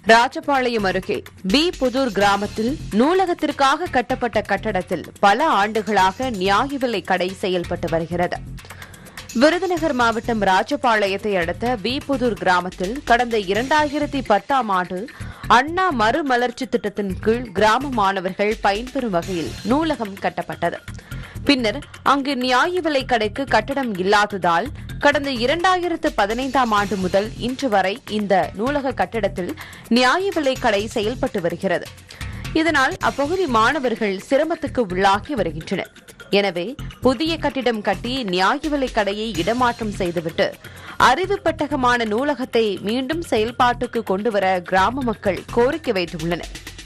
ராஜபாளையம் அருகே பி புதூர் கிராமத்தில் நூலகத்திற்காக கட்டப்பட்ட கட்டடத்தில் பல ஆண்டுகளாக நியாய விலை கடை செயல்பட்டு வருகிறது விருதுநகர் மாவட்டம் ராஜபாளையத்தை அடுத்த வீப்புதூர் கிராமத்தில் கடந்த இரண்டாயிரத்தி பத்தாம் ஆண்டு அண்ணா மறுமலர்ச்சி திட்டத்தின் கீழ் கிராம மாணவர்கள் பயன்பெறும் வகையில் நூலகம் கட்டப்பட்டது பின்னர் அங்கு நியாய விலை கடைக்கு கட்டடம் இல்லாததால் கடந்த இரண்டாயிரத்து பதினைந்தாம் ஆண்டு முதல் இன்று வரை இந்த நூலக கட்டடத்தில் நியாய விலை கடை செயல்பட்டு வருகிறது இதனால் அப்பகுதி மாணவர்கள் சிரமத்துக்கு உள்ளாகி வருகின்றனர் எனவே புதிய கட்டிடம் கட்டி நியாய விலை கடையை இடமாற்றம் செய்துவிட்டு அறிவு பெட்டகமான நூலகத்தை மீண்டும் செயல்பாட்டுக்கு கொண்டுவர கிராம மக்கள் கோரிக்கை வைத்துள்ளனர்